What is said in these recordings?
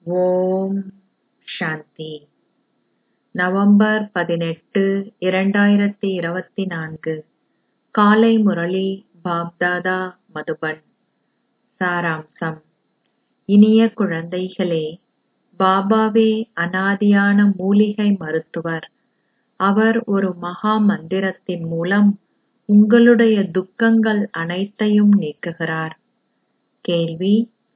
ஓம் சாந்தி November பதினெட்டு இரண்டாயிரத்தி இருபத்தி நான்கு காலை முரளி பாப்தாதா மதுபன் சாராம்சம் இனிய குழந்தைகளே பாபாவே அனாதியான மூலிகை மருத்துவர் அவர் ஒரு மகா மந்திரத்தின் மூலம் உங்களுடைய துக்கங்கள் அனைத்தையும் நீக்குகிறார் கேள்வி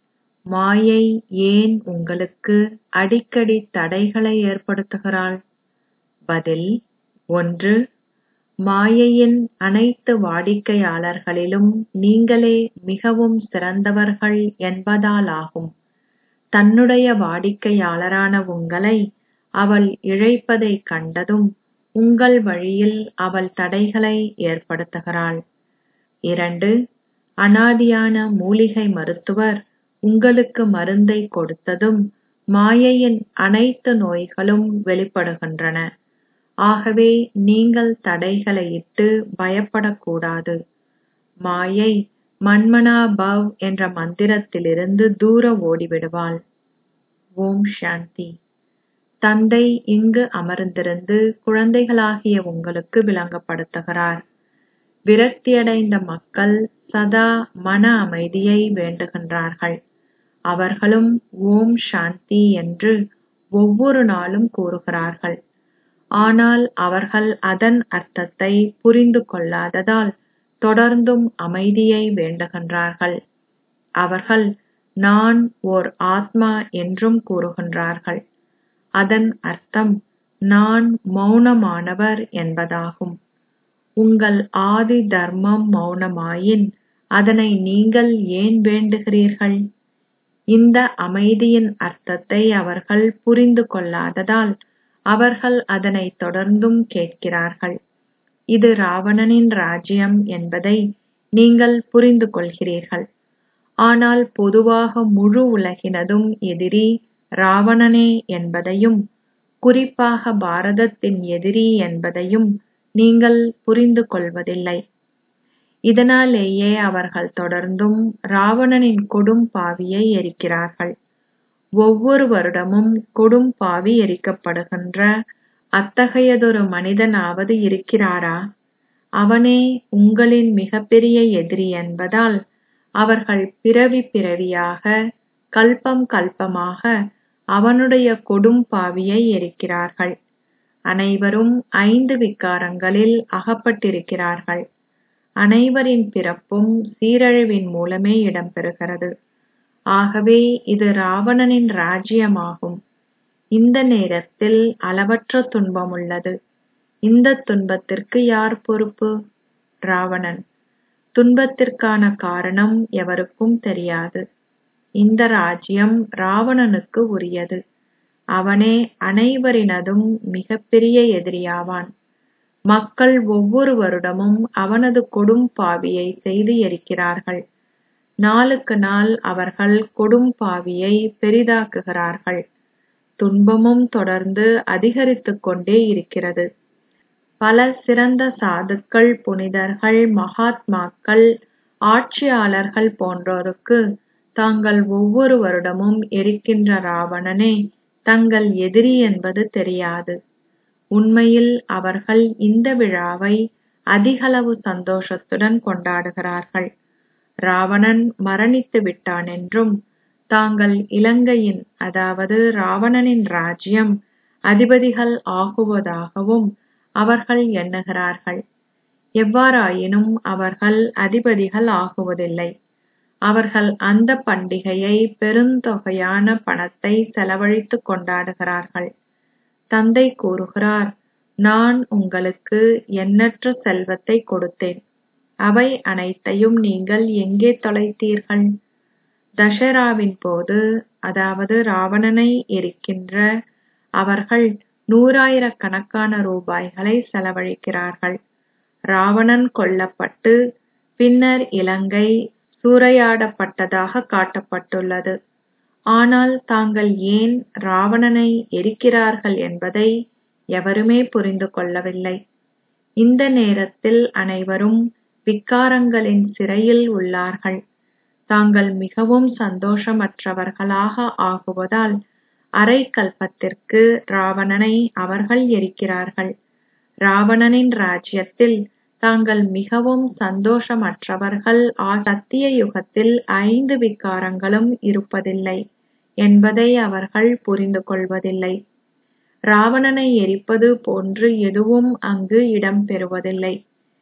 மாயை ஏன் உங்களுக்கு அடிக்கடி தடைகளை ஏற்படுத்துகிறாள் பதில் ஒன்று மாயையின் அனைத்து வாடிக்கையாளர்களிலும் நீங்களே மிகவும் சிறந்தவர்கள் என்பதாலாகும் தன்னுடைய வாடிக்கையாளரான உங்களை அவள் இழைப்பதைக் கண்டதும் உங்கள் வழியில் அவள் தடைகளை ஏற்படுத்துகிறாள் இரண்டு அனாதியான மூலிகை மருத்துவர் உங்களுக்கு மருந்தை கொடுத்ததும் மாயையின் அனைத்து நோய்களும் வெளிப்படுகின்றன ஆகவே நீங்கள் தடைகளை இட்டு பயப்படக்கூடாது மாயை மன்மனா பவ் என்ற மந்திரத்திலிருந்து தூர ஓடிவிடுவாள் ஓம் சாந்தி தந்தை இங்கு அமர்ந்திருந்து குழந்தைகளாகிய உங்களுக்கு விளங்கப்படுத்துகிறார் விரக்தியடைந்த மக்கள் சதா மன அமைதியை வேண்டுகின்றார்கள் அவர்களும் ஓம் சாந்தி என்று ஒவ்வொரு நாளும் கூறுகிறார்கள் ஆனால் அவர்கள் அதன் அர்த்தத்தை புரிந்து கொள்ளாததால் தொடர்ந்தும் அமைதியை வேண்டுகின்றார்கள் அவர்கள் நான் ஓர் ஆத்மா என்றும் கூறுகின்றார்கள் அதன் அர்த்தம் நான் மௌனமானவர் என்பதாகும் உங்கள் ஆதி தர்மம் மௌனமாயின் அதனை நீங்கள் ஏன் வேண்டுகிறீர்கள் இந்த அமைதியின் அர்த்தத்தை அவர்கள் புரிந்து கொள்ளாததால் அவர்கள் அதனை தொடர்ந்தும் கேட்கிறார்கள் இது ராவணனின் ராஜ்யம் என்பதை நீங்கள் புரிந்து கொள்கிறீர்கள் ஆனால் பொதுவாக முழு உலகினதும் எதிரி ராவணனே என்பதையும் குறிப்பாக பாரதத்தின் எதிரி என்பதையும் நீங்கள் புரிந்து கொள்வதில்லை இதனாலேயே அவர்கள் தொடர்ந்தும் ராவணனின் கொடும் பாவியை எரிக்கிறார்கள் ஒவ்வொரு வருடமும் கொடும் பாவி எரிக்கப்படுகின்ற அத்தகையதொரு மனிதனாவது இருக்கிறாரா அவனே உங்களின் மிகப்பெரிய எதிரி என்பதால் அவர்கள் பிறவி பிறவியாக கல்பம் கல்பமாக அவனுடைய கொடும் பாவியை எரிக்கிறார்கள் அனைவரும் ஐந்து விகாரங்களில் அகப்பட்டிருக்கிறார்கள் அனைவரின் பிறப்பும் சீரழிவின் மூலமே இடம்பெறுகிறது ஆகவே இது ராவணனின் ராஜ்யமாகும் இந்த நேரத்தில் அளவற்ற துன்பம் உள்ளது இந்த துன்பத்திற்கு யார் பொறுப்பு ராவணன் துன்பத்திற்கான காரணம் எவருக்கும் தெரியாது இந்த ராஜ்யம் ராவணனுக்கு உரியது அவனே அனைவரினதும் மிகப்பெரிய எதிரியாவான் மக்கள் ஒவ்வொரு வருடமும் அவனது கொடும் பாவியை செய்து எரிக்கிறார்கள் நாளுக்கு நாள் அவர்கள் கொடும் பாவியை பெரிதாக்குகிறார்கள் துன்பமும் தொடர்ந்து அதிகரித்துக் கொண்டே இருக்கிறது பல சிறந்த சாதுக்கள் புனிதர்கள் மகாத்மாக்கள் ஆட்சியாளர்கள் போன்றோருக்கு தாங்கள் ஒவ்வொரு வருடமும் எரிக்கின்ற ராவணனே தங்கள் எதிரி என்பது தெரியாது உண்மையில் அவர்கள் இந்த விழாவை அதிகளவு சந்தோஷத்துடன் கொண்டாடுகிறார்கள் ராவணன் மரணித்து விட்டான் என்றும் தாங்கள் இலங்கையின் அதாவது ராவணனின் ராஜ்யம் அதிபதிகள் ஆகுவதாகவும் அவர்கள் எண்ணுகிறார்கள் எவ்வாறாயினும் அவர்கள் அதிபதிகள் ஆகுவதில்லை அவர்கள் அந்த பண்டிகையை பெருந்தொகையான பணத்தை செலவழித்து கொண்டாடுகிறார்கள் தந்தை கூறுகிறார் நான் உங்களுக்கு எண்ணற்ற செல்வத்தை கொடுத்தேன் அவை அனைத்தையும் நீங்கள் எங்கே தொலைத்தீர்கள் தசராவின் போது அதாவது ராவணனை எரிக்கின்ற அவர்கள் நூறாயிரக்கணக்கான ரூபாய்களை செலவழிக்கிறார்கள் ராவணன் கொல்லப்பட்டு பின்னர் இலங்கை சூறையாடப்பட்டதாக காட்டப்பட்டுள்ளது ஆனால் தாங்கள் ஏன் ராவணனை எரிக்கிறார்கள் என்பதை எவருமே புரிந்து கொள்ளவில்லை இந்த நேரத்தில் அனைவரும் விக்காரங்களின் சிறையில் உள்ளார்கள் தாங்கள் மிகவும் சந்தோஷமற்றவர்களாக ஆகுவதால் அரை கல்பத்திற்கு ராவணனை அவர்கள் எரிக்கிறார்கள் ராவணனின் ராஜ்யத்தில் தாங்கள் மிகவும் சந்தோஷமற்றவர்கள் சத்திய யுகத்தில் ஐந்து விகாரங்களும் இருப்பதில்லை என்பதை அவர்கள் புரிந்து கொள்வதில்லை ராவணனை எரிப்பது போன்று எதுவும் அங்கு இடம்பெறுவதில்லை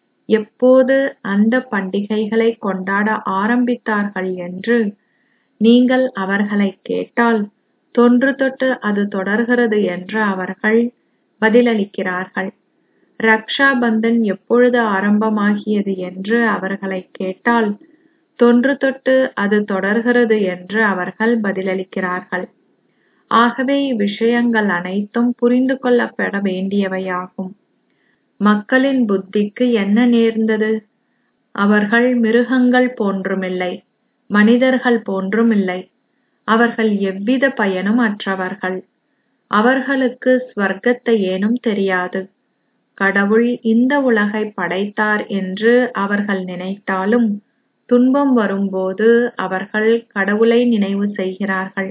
எப்போது அந்த பண்டிகைகளை கொண்டாட ஆரம்பித்தார்கள் என்று நீங்கள் அவர்களைக் கேட்டால் தொன்று தொட்டு அது தொடர்கிறது என்று அவர்கள் பதிலளிக்கிறார்கள் ரக்ஷா பந்தன் எப்பொழுது ஆரம்பமாகியது என்று அவர்களைக் கேட்டால் தொன்று தொட்டு அது தொடர்கிறது என்று அவர்கள் பதிலளிக்கிறார்கள் ஆகவே இவ்விஷயங்கள் அனைத்தும் புரிந்து கொள்ளப்பட வேண்டியவையாகும் மக்களின் புத்திக்கு என்ன நேர்ந்தது அவர்கள் மிருகங்கள் போன்றுமில்லை மனிதர்கள் போன்றுமில்லை அவர்கள் எவ்வித பயனும் அற்றவர்கள் அவர்களுக்கு ஸ்வர்க்கத்தை ஏனும் தெரியாது கடவுள் இந்த உலகை படைத்தார் என்று அவர்கள் நினைத்தாலும் துன்பம் வரும்போது அவர்கள் கடவுளை நினைவு செய்கிறார்கள்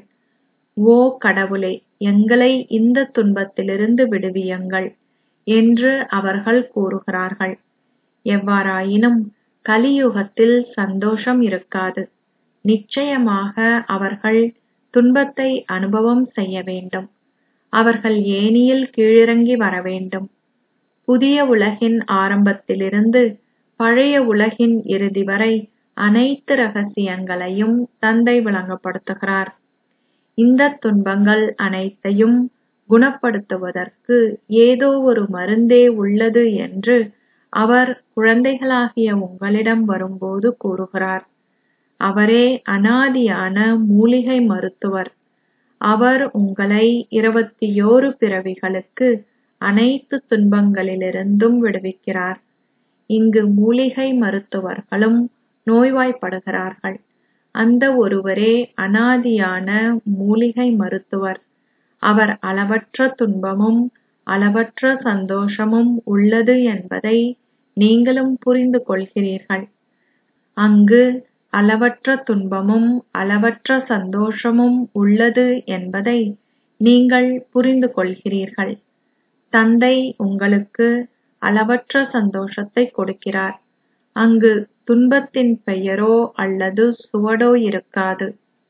ஓ கடவுளே எங்களை இந்த துன்பத்திலிருந்து விடுவியுங்கள் என்று அவர்கள் கூறுகிறார்கள் எவ்வாறாயினும் கலியுகத்தில் சந்தோஷம் இருக்காது நிச்சயமாக அவர்கள் துன்பத்தை அனுபவம் செய்ய வேண்டும் அவர்கள் ஏணியில் கீழிறங்கி வர வேண்டும் புதிய உலகின் ஆரம்பத்திலிருந்து பழைய உலகின் இறுதி வரை அனைத்து ரகசியங்களையும் தந்தை விளங்கப்படுத்துகிறார் இந்த துன்பங்கள் அனைத்தையும் குணப்படுத்துவதற்கு ஏதோ ஒரு மருந்தே உள்ளது என்று அவர் குழந்தைகளாகிய உங்களிடம் வரும்போது கூறுகிறார் அவரே அனாதியான மூலிகை மருத்துவர் அவர் உங்களை இருபத்தியோரு பிறவிகளுக்கு அனைத்து துன்பங்களிலிருந்தும் விடுவிக்கிறார் இங்கு மூலிகை மருத்துவர்களும் நோய்வாய்ப்படுகிறார்கள் அந்த ஒருவரே அனாதியான மூலிகை மருத்துவர் அவர் அளவற்ற துன்பமும் அளவற்ற சந்தோஷமும் உள்ளது என்பதை நீங்களும் புரிந்து கொள்கிறீர்கள் அங்கு அளவற்ற துன்பமும் அளவற்ற சந்தோஷமும் உள்ளது என்பதை நீங்கள் புரிந்து கொள்கிறீர்கள் தந்தை உங்களுக்கு அளவற்ற சந்தோஷத்தை கொடுக்கிறார் அங்கு துன்பத்தின் பெயரோ அல்லது சுவடோ இருக்காது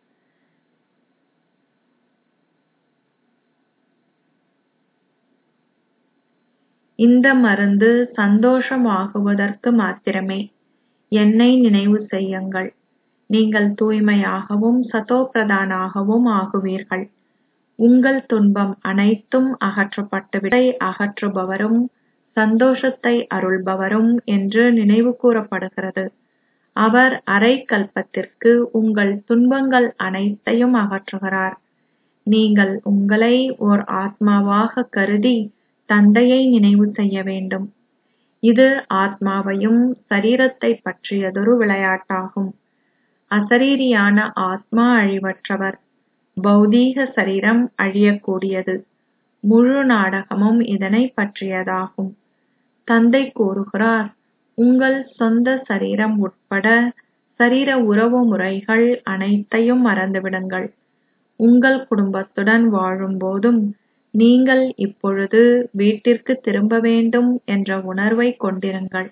இந்த மருந்து சந்தோஷமாகுவதற்கு மாத்திரமே என்னை நினைவு செய்யுங்கள் நீங்கள் தூய்மையாகவும் சதோபிரதானாகவும் ஆகுவீர்கள் உங்கள் துன்பம் அனைத்தும் அகற்றப்பட்டுவிட்டதை அகற்றுபவரும் சந்தோஷத்தை அருள்பவரும் என்று நினைவு கூறப்படுகிறது அவர் அரை கல்பத்திற்கு உங்கள் துன்பங்கள் அனைத்தையும் அகற்றுகிறார் நீங்கள் உங்களை ஓர் ஆத்மாவாக கருதி தந்தையை நினைவு செய்ய வேண்டும் இது ஆத்மாவையும் சரீரத்தை பற்றியதொரு விளையாட்டாகும் அசரீரியான ஆத்மா அழிவற்றவர் பௌதீக சரீரம் அழியக்கூடியது முழு நாடகமும் இதனை பற்றியதாகும் தந்தை கூறுகிறார் உங்கள் சொந்த சரீரம் உட்பட சரீர உறவு முறைகள் அனைத்தையும் மறந்துவிடுங்கள் உங்கள் குடும்பத்துடன் வாழும்போதும் நீங்கள் இப்பொழுது வீட்டிற்கு திரும்ப வேண்டும் என்ற உணர்வை கொண்டிருங்கள்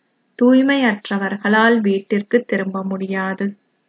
தூய்மையற்றவர்களால் வீட்டிற்கு திரும்ப முடியாது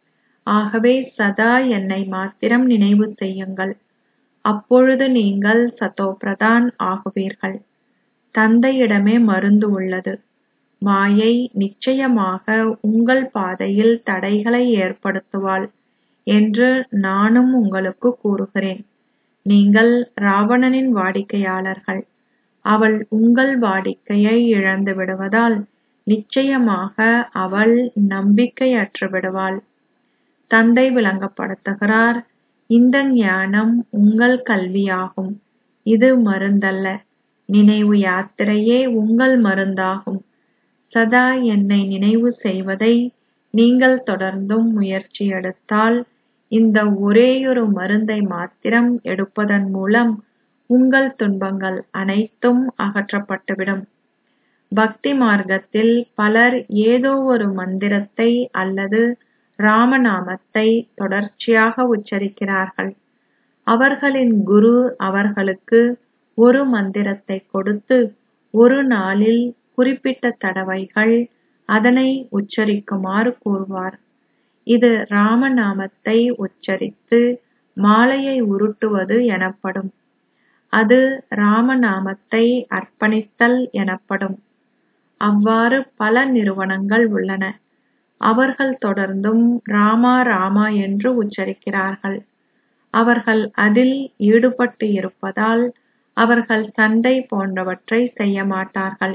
ஆகவே சதா என்னை மாத்திரம் நினைவு செய்யுங்கள் அப்பொழுது நீங்கள் சதோபிரதான் ஆகுவீர்கள் தந்தையிடமே மருந்து உள்ளது மாயை நிச்சயமாக உங்கள் பாதையில் தடைகளை ஏற்படுத்துவாள் என்று நானும் உங்களுக்கு கூறுகிறேன் நீங்கள் ராவணனின் வாடிக்கையாளர்கள் அவள் உங்கள் வாடிக்கையை இழந்து விடுவதால் நிச்சயமாக அவள் நம்பிக்கையற்று விடுவாள் தந்தை விளங்கப்படுத்துகிறார் இந்த ஞானம் உங்கள் கல்வியாகும் இது மருந்தல்ல நினைவு யாத்திரையே உங்கள் மருந்தாகும் சதா என்னை நினைவு செய்வதை நீங்கள் தொடர்ந்தும் முயற்சி எடுத்தால் இந்த ஒரேயொரு மருந்தை மாத்திரம் எடுப்பதன் மூலம் உங்கள் துன்பங்கள் அனைத்தும் அகற்றப்பட்டுவிடும் பக்தி மார்க்கத்தில் பலர் ஏதோ ஒரு மந்திரத்தை அல்லது ராமநாமத்தை தொடர்ச்சியாக உச்சரிக்கிறார்கள் அவர்களின் குரு அவர்களுக்கு ஒரு மந்திரத்தை கொடுத்து ஒரு நாளில் குறிப்பிட்ட தடவைகள் அதனை உச்சரிக்குமாறு கூறுவார் இது ராமநாமத்தை உச்சரித்து மாலையை உருட்டுவது எனப்படும் அது ராமநாமத்தை அர்ப்பணித்தல் எனப்படும் அவ்வாறு பல நிறுவனங்கள் உள்ளன அவர்கள் தொடர்ந்தும் ராமா ராமா என்று உச்சரிக்கிறார்கள் அவர்கள் அதில் ஈடுபட்டு இருப்பதால் அவர்கள் சண்டை போன்றவற்றை செய்ய மாட்டார்கள்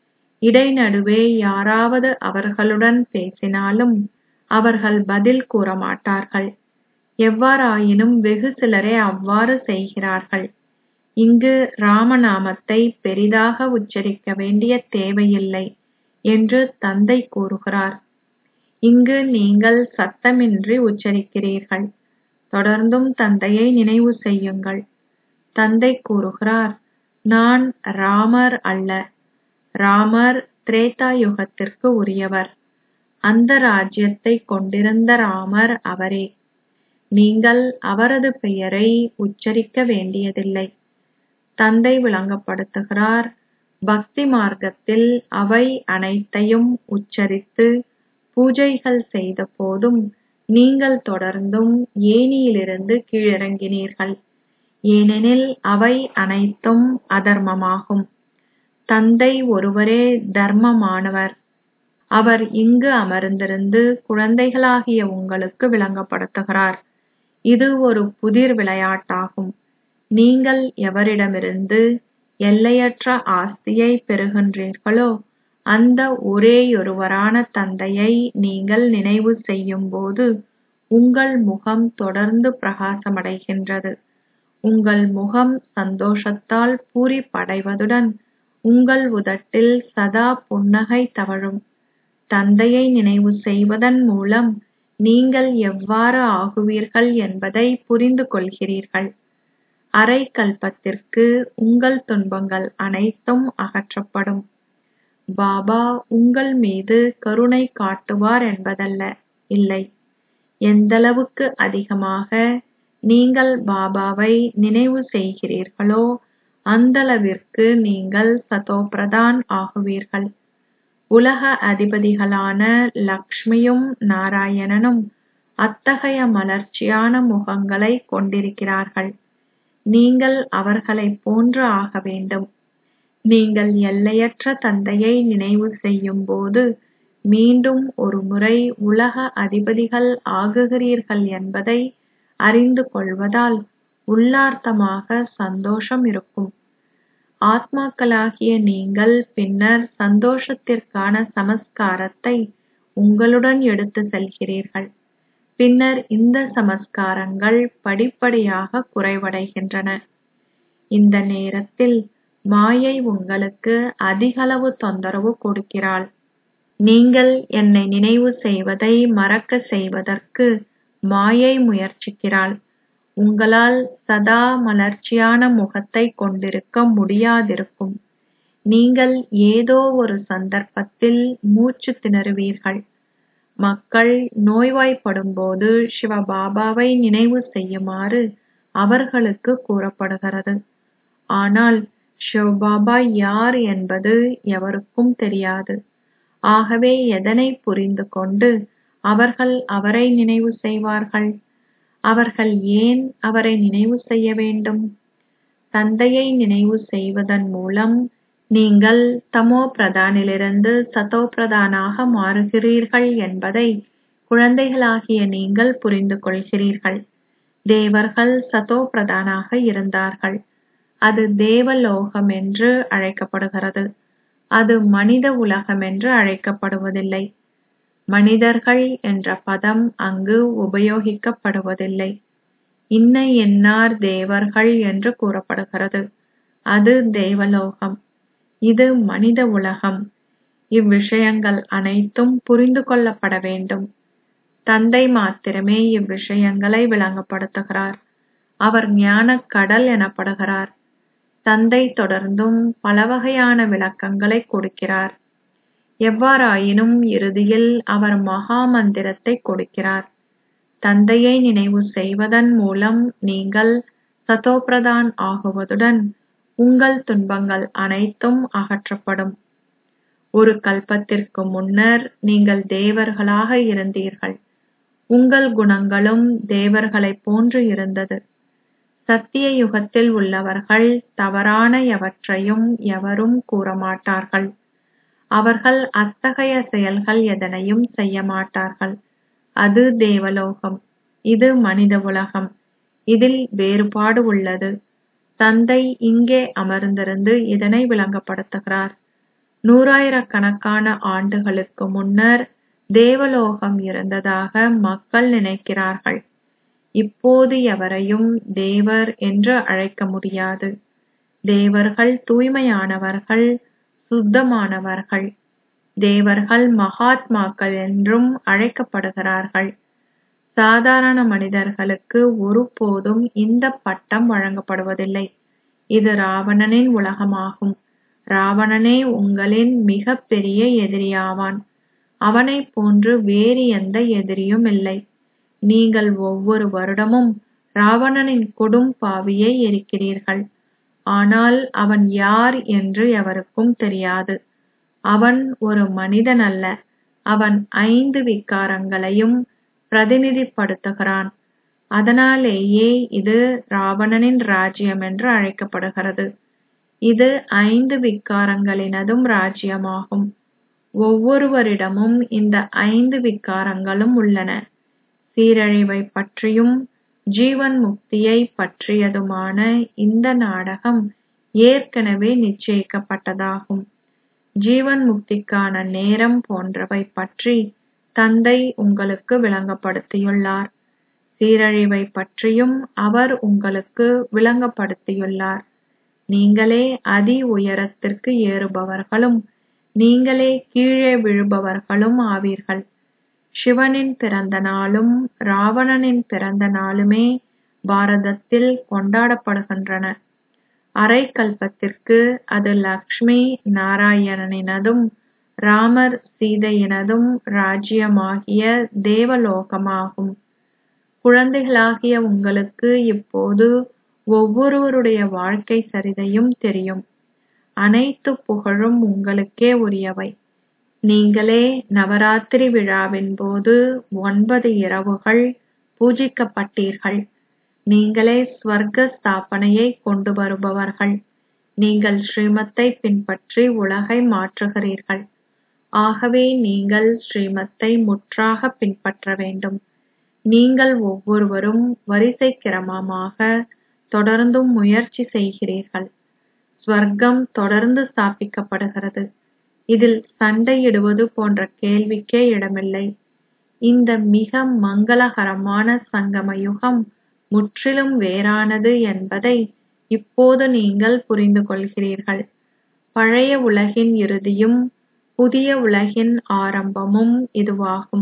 இடைநடுவே யாராவது அவர்களுடன் பேசினாலும் அவர்கள் பதில் கூற மாட்டார்கள் எவ்வாறாயினும் வெகு சிலரே அவ்வாறு செய்கிறார்கள் இங்கு ராமநாமத்தை பெரிதாக உச்சரிக்க வேண்டிய தேவையில்லை என்று தந்தை கூறுகிறார் இங்கு நீங்கள் சத்தமின்றி உச்சரிக்கிறீர்கள் தொடர்ந்தும் தந்தையை நினைவு செய்யுங்கள் தந்தை கூறுகிறார் நான் ராமர் அல்ல ராமர் திரேதா யுகத்திற்கு உரியவர் அந்த ராஜ்யத்தை கொண்டிருந்த ராமர் அவரே நீங்கள் அவரது பெயரை உச்சரிக்க வேண்டியதில்லை தந்தை விளங்கப்படுத்துகிறார் பக்தி மார்க்கத்தில் அவை அனைத்தையும் உச்சரித்து பூஜைகள் செய்த போதும் நீங்கள் தொடர்ந்தும் ஏணியிலிருந்து கீழிறங்கினீர்கள் ஏனெனில் அவை அனைத்தும் அதர்மமாகும் தந்தை ஒருவரே தர்மமானவர் அவர் இங்கு அமர்ந்திருந்து குழந்தைகளாகிய உங்களுக்கு விளங்கப்படுத்துகிறார் இது ஒரு புதிர் விளையாட்டாகும் நீங்கள் எவரிடமிருந்து எல்லையற்ற ஆஸ்தியை பெறுகின்றீர்களோ அந்த ஒரேயொருவரான தந்தையை நீங்கள் நினைவு செய்யும்போது உங்கள் முகம் தொடர்ந்து பிரகாசமடைகின்றது உங்கள் முகம் சந்தோஷத்தால் பூரிப்படைவதுடன் உங்கள் உதட்டில் சதா புன்னகை தவழும் தந்தையை நினைவு செய்வதன் மூலம் நீங்கள் எவ்வாறு ஆகுவீர்கள் என்பதை புரிந்து கொள்கிறீர்கள் அரை கல்பத்திற்கு உங்கள் துன்பங்கள் அனைத்தும் அகற்றப்படும் பாபா உங்கள் மீது கருணை காட்டுவார் என்பதல்ல இல்லை எந்தளவுக்கு அதிகமாக நீங்கள் பாபாவை நினைவு செய்கிறீர்களோ அந்தளவிற்கு நீங்கள் சதோபிரதான் ஆகுவீர்கள் உலக அதிபதிகளான லக்ஷ்மியும் நாராயணனும் அத்தகைய மலர்ச்சியான முகங்களை கொண்டிருக்கிறார்கள் நீங்கள் அவர்களைப் போன்று ஆக வேண்டும் நீங்கள் எல்லையற்ற தந்தையை நினைவு செய்யும்போது மீண்டும் ஒருமுறை உலக அதிபதிகள் ஆகுகிறீர்கள் என்பதை அறிந்து கொள்வதால் உள்ளார்த்தமாக சந்தோஷம் இருக்கும் ஆத்மாக்களாகிய நீங்கள் பின்னர் சந்தோஷத்திற்கான சமஸ்காரத்தை உங்களுடன் எடுத்து செல்கிறீர்கள் பின்னர் இந்த சமஸ்காரங்கள் படிப்படியாக குறைவடைகின்றன இந்த நேரத்தில் மாயை உங்களுக்கு அதிகளவு தொந்தரவு கொடுக்கிறாள் நீங்கள் என்னை நினைவு செய்வதை மறக்க செய்வதற்கு மாயை முயற்சிக்கிறாள் உங்களால் சதா மலர்ச்சியான முகத்தை கொண்டிருக்க முடியாதிருக்கும் நீங்கள் ஏதோ ஒரு சந்தர்ப்பத்தில் மூச்சு திணறுவீர்கள் மக்கள் நோய்வாய்ப்படும்போது சிவபாபாவை நினைவு செய்யுமாறு அவர்களுக்கு கூறப்படுகிறது ஆனால் சிவபாபா யார் என்பது எவருக்கும் தெரியாது ஆகவே எதனை புரிந்து கொண்டு அவர்கள் அவரை நினைவு செய்வார்கள் அவர்கள் ஏன் அவரை நினைவு செய்ய வேண்டும் தந்தையை நினைவு செய்வதன் மூலம் நீங்கள் தமோ பிரதானிலிருந்து சதோ பிரதானாக மாறுகிறீர்கள் என்பதை குழந்தைகளாகிய நீங்கள் புரிந்து கொள்கிறீர்கள் தேவர்கள் சதோ பிரதானாக இருந்தார்கள் அது தேவலோகம் என்று அழைக்கப்படுகிறது அது மனித உலகம் என்று அழைக்கப்படுவதில்லை மனிதர்கள் என்ற பதம் அங்கு உபயோகிக்கப்படுவதில்லை இன்ன என்னார் தேவர்கள் என்று கூறப்படுகிறது அது தேவலோகம் இது மனித உலகம் இவ்விஷயங்கள் அனைத்தும் புரிந்து கொள்ளப்பட வேண்டும் தந்தை மாத்திரமே இவ்விஷயங்களை விளங்கப்படுத்துகிறார் அவர் ஞானக் கடல் எனப்படுகிறார் தந்தை தொடர்ந்தும் பலவகையான விளக்கங்களை கொடுக்கிறார் எவ்வாறாயினும் இறுதியில் அவர் மகா மந்திரத்தை கொடுக்கிறார் தந்தையை நினைவு செய்வதன் மூலம் நீங்கள் சதோபிரதான் ஆகுவதுடன் உங்கள் துன்பங்கள் அனைத்தும் அகற்றப்படும் ஒரு கல்பத்திற்கு முன்னர் நீங்கள் தேவர்களாக இருந்தீர்கள் உங்கள் குணங்களும் தேவர்களைப் போன்று இருந்தது சத்திய யுகத்தில் உள்ளவர்கள் தவறான எவற்றையும் எவரும் கூறமாட்டார்கள் அவர்கள் அத்தகைய செயல்கள் எதனையும் செய்ய மாட்டார்கள் அது தேவலோகம் இது மனித உலகம் இதில் வேறுபாடு உள்ளது தந்தை இங்கே அமர்ந்திருந்து இதனை விளங்கப்படுத்துகிறார் நூறாயிரக்கணக்கான ஆண்டுகளுக்கு முன்னர் தேவலோகம் இருந்ததாக மக்கள் நினைக்கிறார்கள் இப்போது எவரையும் தேவர் என்று அழைக்க முடியாது தேவர்கள் தூய்மையானவர்கள் சுத்தமானவர்கள் தேவர்கள் மகாத்மாக்கள் என்றும் அழைக்கப்படுகிறார்கள் சாதாரண மனிதர்களுக்கு ஒருபோதும் இந்த பட்டம் வழங்கப்படுவதில்லை இது ராவணனின் உலகமாகும் ராவணனே உங்களின் மிகப் பெரிய எதிரியாவான் அவனைப் போன்று வேறு எந்த எதிரியும் இல்லை நீங்கள் ஒவ்வொரு வருடமும் ராவணனின் கொடும் பாவியை எரிக்கிறீர்கள் ஆனால் அவன் யார் என்று எவருக்கும் தெரியாது அவன் ஒரு மனிதன் அல்ல அவன் ஐந்து விகாரங்களையும் பிரதிநிதிப்படுத்துகிறான் அதனாலேயே இது ராவணனின் ராஜ்யம் என்று அழைக்கப்படுகிறது இது ஐந்து விகாரங்களினதும் ராஜ்யமாகும் ஒவ்வொருவரிடமும் இந்த ஐந்து விகாரங்களும் உள்ளன சீரழிவை பற்றியும் ஜீவன் முக்தியை பற்றியதுமான இந்த நாடகம் ஏற்கனவே நிச்சயிக்கப்பட்டதாகும் ஜீவன் முக்திக்கான நேரம் போன்றவை பற்றி தந்தை உங்களுக்கு விளங்கப்படுத்தியுள்ளார் சீரழிவை பற்றியும் அவர் உங்களுக்கு விளங்கப்படுத்தியுள்ளார் நீங்களே அதி உயரத்திற்கு ஏறுபவர்களும் நீங்களே கீழே விழுபவர்களும் ஆவீர்கள் சிவனின் பிறந்த நாளும் ராவணனின் பிறந்த நாளுமே பாரதத்தில் கொண்டாடப்படுகின்றன அரை கல்பத்திற்கு அது லக்ஷ்மி நாராயணனினதும் ராமர் சீதையினதும் ராஜ்யமாகிய தேவலோகமாகும் குழந்தைகளாகிய உங்களுக்கு இப்போது ஒவ்வொருவருடைய வாழ்க்கை சரிதையும் தெரியும் அனைத்து புகழும் உங்களுக்கே உரியவை நீங்களே நவராத்திரி விழாவின் போது ஒன்பது இரவுகள் பூஜிக்கப்பட்டீர்கள் நீங்களே ஸ்வர்க்க ஸ்தாபனையை கொண்டு வருபவர்கள் நீங்கள் ஸ்ரீமத்தை பின்பற்றி உலகை மாற்றுகிறீர்கள் ஆகவே நீங்கள் ஸ்ரீமத்தை முற்றாக பின்பற்ற வேண்டும் நீங்கள் ஒவ்வொருவரும் வரிசை கிரமமாக தொடர்ந்தும் முயற்சி செய்கிறீர்கள் ஸ்வர்க்கம் தொடர்ந்து ஸ்தாபிக்கப்படுகிறது இதில் சண்டையிடுவது போன்ற கேள்விக்கே இடமில்லை இந்த மிக மங்களகரமான சங்கம யுகம் முற்றிலும் வேறானது என்பதை இப்போது நீங்கள் புரிந்து கொள்கிறீர்கள் பழைய உலகின் இறுதியும் புதிய உலகின் ஆரம்பமும் இதுவாகும்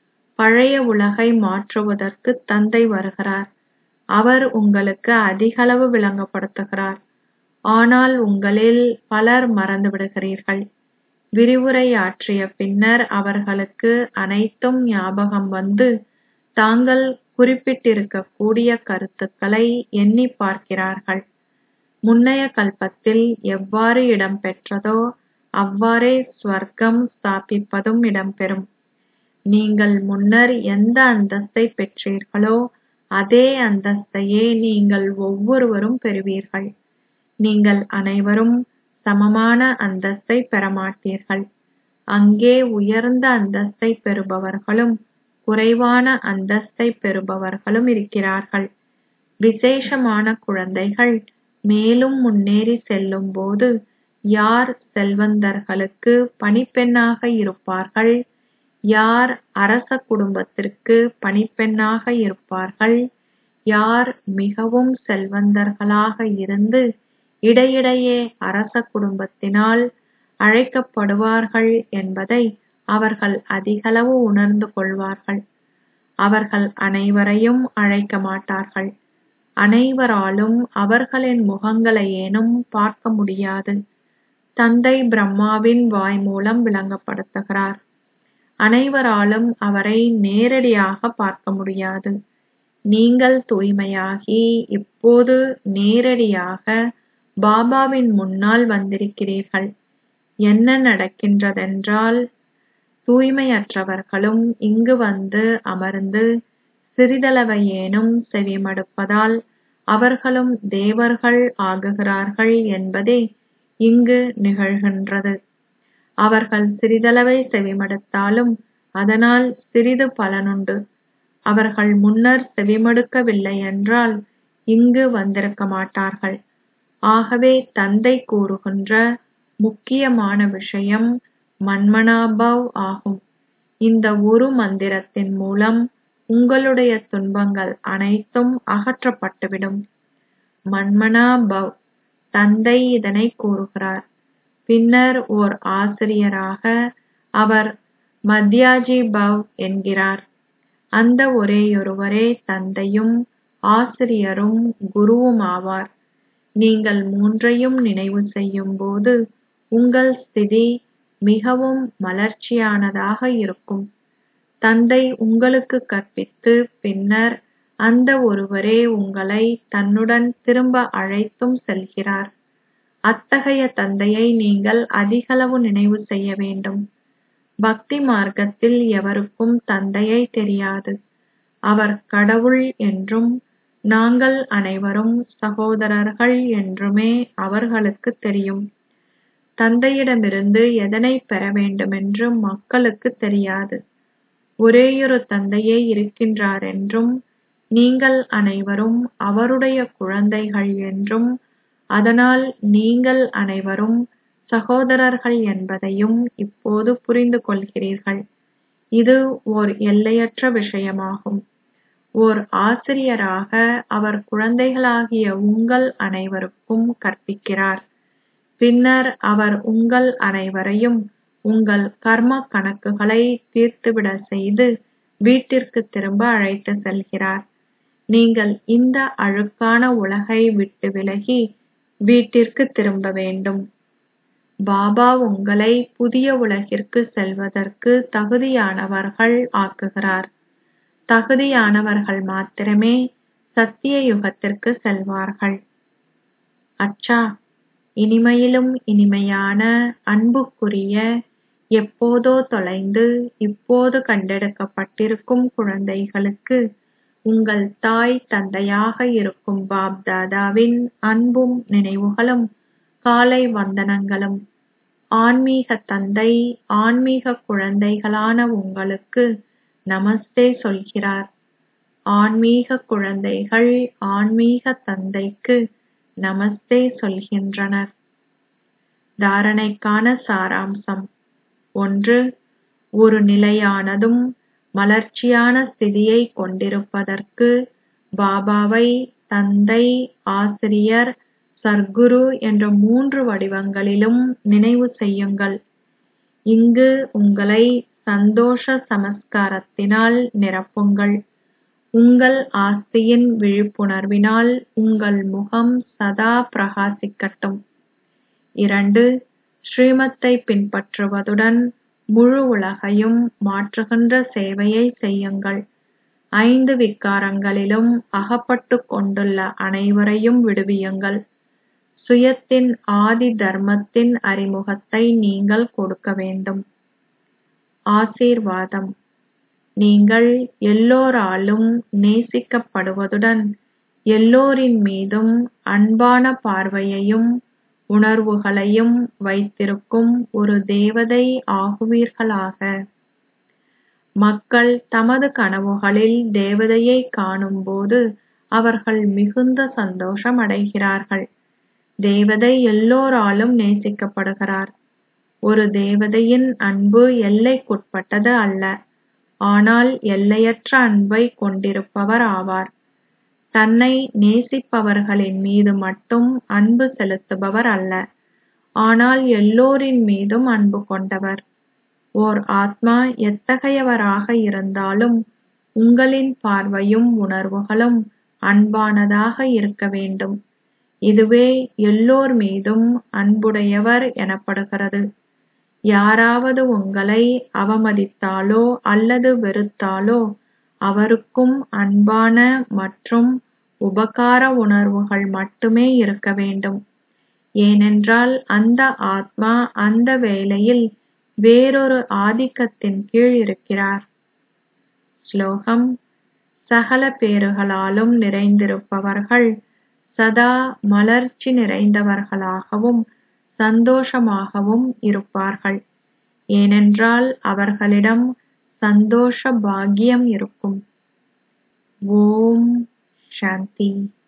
பழைய உலகை மாற்றுவதற்கு தந்தை வருகிறார் அவர் உங்களுக்கு அதிகளவு விளங்கப்படுத்துகிறார் ஆனால் உங்களில் பலர் மறந்துவிடுகிறீர்கள் விரிவுரையாற்றிய பின்னர் அவர்களுக்கு அனைத்தும் ஞாபகம் வந்து தாங்கள் குறிப்பிட்டிருக்கக்கூடிய கருத்துக்களை எண்ணி பார்க்கிறார்கள் முன்னைய கல்பத்தில் எவ்வாறு இடம்பெற்றதோ அவ்வாறே ஸ்வர்க்கம் ஸ்தாபிப்பதும் இடம்பெறும் நீங்கள் முன்னர் எந்த அந்தஸ்தை பெற்றீர்களோ அதே அந்தஸ்தையே நீங்கள் ஒவ்வொருவரும் பெறுவீர்கள் நீங்கள் அனைவரும் சமமான அந்தஸ்தை பெறமாட்டீர்கள் அங்கே உயர்ந்த அந்தஸ்தை பெறுபவர்களும் குறைவான அந்தஸ்தை பெறுபவர்களும் இருக்கிறார்கள் விசேஷமான குழந்தைகள் மேலும் முன்னேறி செல்லும்போது யார் செல்வந்தர்களுக்கு பணிப்பெண்ணாக இருப்பார்கள் யார் அரச குடும்பத்திற்கு பணிப்பெண்ணாக இருப்பார்கள் யார் மிகவும் செல்வந்தர்களாக இருந்து இடையிடையே அரச குடும்பத்தினால் அழைக்கப்படுவார்கள் என்பதை அவர்கள் அதிகளவு உணர்ந்து கொள்வார்கள் அவர்கள் அனைவரையும் அழைக்க மாட்டார்கள் அனைவராலும் அவர்களின் முகங்களையேனும் பார்க்க முடியாது தந்தை பிரம்மாவின் வாய் மூலம் விளங்கப்படுத்துகிறார் அனைவராலும் அவரை நேரடியாக பார்க்க முடியாது நீங்கள் தூய்மையாகி இப்போது நேரடியாக பாபாவின் முன்னால் வந்திருக்கிறீர்கள் என்ன நடக்கின்றதென்றால் தூய்மையற்றவர்களும் இங்கு வந்து அமர்ந்து சிறிதளவையேனும் செவிமடுப்பதால் அவர்களும் தேவர்கள் ஆகுகிறார்கள் என்பதே இங்கு நிகழ்கின்றது அவர்கள் சிறிதளவை செவிமடுத்தாலும் அதனால் சிறிது பலனுண்டு அவர்கள் முன்னர் செவிமடுக்கவில்லை என்றால் இங்கு வந்திருக்க மாட்டார்கள் ஆகவே தந்தை கூறுகின்ற முக்கியமான விஷயம் மன்மனாபவ் ஆகும் இந்த ஒரு மந்திரத்தின் மூலம் உங்களுடைய துன்பங்கள் அனைத்தும் அகற்றப்பட்டுவிடும் மன்மனாபவ் தந்தை இதனை கூறுகிறார் பின்னர் ஓர் ஆசிரியராக அவர் மத்யாஜி பவ் என்கிறார் அந்த ஒரேயொருவரே தந்தையும் ஆசிரியரும் குருவுமாவார் நீங்கள் மூன்றையும் நினைவு செய்யும் போது உங்கள் ஸ்திதி மிகவும் மலர்ச்சியானதாக இருக்கும் தந்தை உங்களுக்கு கற்பித்து பின்னர் அந்த ஒருவரே உங்களை தன்னுடன் திரும்ப அழைத்தும் செல்கிறார் அத்தகைய தந்தையை நீங்கள் அதிகளவு நினைவு செய்ய வேண்டும் பக்தி மார்க்கத்தில் எவருக்கும் தந்தையை தெரியாது அவர் கடவுள் என்றும் நாங்கள் அனைவரும் சகோதரர்கள் என்றுமே அவர்களுக்கு தெரியும் தந்தையிடமிருந்து எதனை பெற வேண்டுமென்று மக்களுக்கு தெரியாது ஒரேயொரு தந்தையே இருக்கின்றார் என்றும் நீங்கள் அனைவரும் அவருடைய குழந்தைகள் என்றும் அதனால் நீங்கள் அனைவரும் சகோதரர்கள் என்பதையும் இப்போது புரிந்து கொள்கிறீர்கள் இது ஓர் எல்லையற்ற விஷயமாகும் ஓர் ஆசிரியராக அவர் குழந்தைகளாகிய உங்கள் அனைவருக்கும் கற்பிக்கிறார் பின்னர் அவர் உங்கள் அனைவரையும் உங்கள் கர்ம கணக்குகளை தீர்த்துவிட செய்து வீட்டிற்கு திரும்ப அழைத்து செல்கிறார் நீங்கள் இந்த அழுக்கான உலகை விட்டு விலகி வீட்டிற்கு திரும்ப வேண்டும் பாபா உங்களை புதிய உலகிற்கு செல்வதற்கு தகுதியானவர்கள் ஆக்குகிறார் தகுதியானவர்கள் மாத்திரமே சத்திய யுகத்திற்கு செல்வார்கள் அச்சா இனிமையிலும் இனிமையான அன்புக்குரிய எப்போதோ தொலைந்து இப்போது கண்டெடுக்கப்பட்டிருக்கும் குழந்தைகளுக்கு உங்கள் தாய் தந்தையாக இருக்கும் பாப் தாதாவின் அன்பும் நினைவுகளும் காலை வந்தனங்களும் ஆன்மீக தந்தை ஆன்மீக குழந்தைகளான உங்களுக்கு நமஸ்தே சொல்கிறார் ஆன்மீக குழந்தைகள் ஆன்மீக தந்தைக்கு நமஸ்தே சொல்கின்றனர் தாரணைக்கான சாராம்சம் ஒன்று ஒரு நிலையானதும் மலர்ச்சியான ஸ்திதியை கொண்டிருப்பதற்கு பாபாவை தந்தை ஆசிரியர் சர்க்குரு என்ற மூன்று வடிவங்களிலும் நினைவு செய்யுங்கள் இங்கு உங்களை சந்தோஷ சமஸ்காரத்தினால் நிரப்புங்கள் உங்கள் ஆஸ்தியின் விழிப்புணர்வினால் உங்கள் முகம் சதா பிரகாசிக்கட்டும் இரண்டு ஸ்ரீமத்தை பின்பற்றுவதுடன் முழு உலகையும் மாற்றுகின்ற சேவையை செய்யுங்கள் ஐந்து விக்காரங்களிலும் அகப்பட்டுக் கொண்டுள்ள அனைவரையும் விடுவியுங்கள் சுயத்தின் ஆதி தர்மத்தின் அறிமுகத்தை நீங்கள் கொடுக்க வேண்டும் ஆசீர்வாதம் நீங்கள் எல்லோராலும் நேசிக்கப்படுவதுடன் எல்லோரின் மீதும் அன்பான பார்வையையும் உணர்வுகளையும் வைத்திருக்கும் ஒரு தேவதை ஆகுவீர்களாக மக்கள் தமது கனவுகளில் தேவதையை காணும்போது அவர்கள் மிகுந்த சந்தோஷம் அடைகிறார்கள் தேவதை எல்லோராலும் நேசிக்கப்படுகிறார் ஒரு தேவதையின் அன்பு எல்லைக்குட்பட்டது அல்ல ஆனால் எல்லையற்ற அன்பை கொண்டிருப்பவர் ஆவார் தன்னை நேசிப்பவர்களின் மீது மட்டும் அன்பு செலுத்துபவர் அல்ல ஆனால் எல்லோரின் மீதும் அன்பு கொண்டவர் ஓர் ஆத்மா எத்தகையவராக இருந்தாலும் உங்களின் பார்வையும் உணர்வுகளும் அன்பானதாக இருக்க வேண்டும் இதுவே எல்லோர் மீதும் அன்புடையவர் எனப்படுகிறது யாராவது உங்களை அவமதித்தாலோ அல்லது வெறுத்தாலோ அவருக்கும் அன்பான மற்றும் உபகார உணர்வுகள் மட்டுமே இருக்க வேண்டும் ஏனென்றால் அந்த ஆத்மா அந்த வேளையில் வேறொரு ஆதிக்கத்தின் கீழ் இருக்கிறார் ஸ்லோகம் சகல பேறுகளாலும் நிறைந்திருப்பவர்கள் சதா மலர்ச்சி நிறைந்தவர்களாகவும் சந்தோஷமாகவும் இருப்பார்கள் ஏனென்றால் அவர்களிடம் சந்தோஷ பாக்கியம் இருக்கும் ஓம் சாந்தி